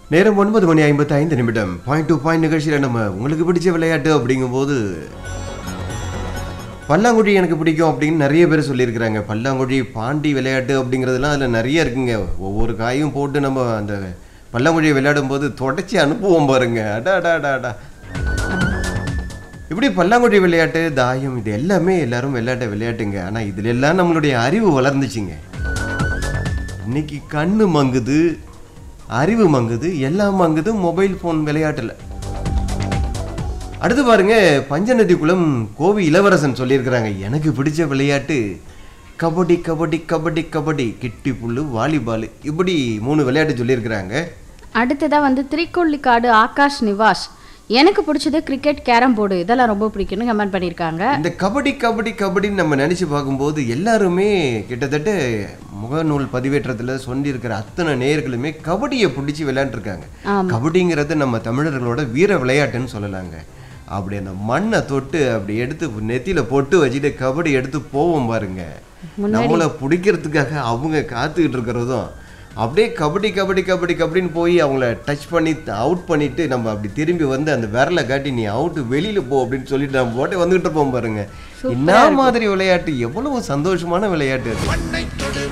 நேரம் ஒன்பது மணி ஐம்பத்தி ஐந்து நிமிடம் பாயிண்ட் டு பாயிண்ட் நிகழ்ச்சியில் நம்ம உங்களுக்கு பிடிச்ச விளையாட்டு அப்படிங்கும்போது பல்லாங்குழி எனக்கு பிடிக்கும் அப்படின்னு நிறைய பேர் சொல்லியிருக்கிறாங்க பல்லாங்குழி பாண்டி விளையாட்டு அப்படிங்கிறதுலாம் அதில் நிறைய இருக்குங்க ஒவ்வொரு காயும் போட்டு நம்ம அந்த பல்லாங்குழியை விளையாடும் போது தொடச்சி அனுப்புவோம் பாருங்க அடா அடா அடா அடா இப்படி பல்லாங்குழி விளையாட்டு தாயம் இது எல்லாமே எல்லாரும் விளையாட்ட விளையாட்டுங்க ஆனால் இதுல எல்லாம் நம்மளுடைய அறிவு வளர்ந்துச்சுங்க இன்னைக்கு கண்ணு மங்குது அறிவு மங்குது எல்லாம் மங்குது மொபைல் ஃபோன் விளையாட்டுல அடுத்து பாருங்க பஞ்சநதி குளம் கோவி இளவரசன் சொல்லியிருக்கிறாங்க எனக்கு பிடிச்ச விளையாட்டு கபடி கபடி கபடி கபடி கிட்டி புல்லு வாலிபால் இப்படி மூணு விளையாட்டு சொல்லியிருக்கிறாங்க அடுத்ததா வந்து திரிக்கொள்ளிக்காடு ஆகாஷ் நிவாஷ் எனக்கு பிடிச்சது கிரிக்கெட் கேரம் போர்டு இதெல்லாம் ரொம்ப பிடிக்கும்னு கமெண்ட் பண்ணியிருக்காங்க இந்த கபடி கபடி கபடின்னு நம்ம நினைச்சு பார்க்கும்போது எல்லாருமே கிட்டத்தட்ட முகநூல் பதிவேற்றத்துல சொல்லியிருக்கிற அத்தனை நேயர்களுமே கபடியை பிடிச்சி விளையாண்டுருக்காங்க ஆமா. கபடிங்கிறது நம்ம தமிழர்களோட வீர விளையாட்டுன்னு சொல்லலாங்க அப்படி அந்த மண்ணை தொட்டு அப்படி எடுத்து நெத்தியில பொட்டு வச்சுட்டு கபடி எடுத்து போவோம் பாருங்க நம்மளை பிடிக்கிறதுக்காக அவங்க காத்துக்கிட்டு இருக்கிறதும் அப்படியே கபடி கபடி கபடி கபடின்னு போய் அவங்கள டச் பண்ணி அவுட் பண்ணிட்டு நம்ம அப்படி திரும்பி வந்து அந்த விரலை காட்டி நீ அவுட் வெளியில போ அப்படின்னு சொல்லிட்டு நம்ம போட்டே வந்துகிட்டு இருப்போம் பாருங்க என்ன மாதிரி விளையாட்டு எவ்வளவு சந்தோஷமான விளையாட்டு அது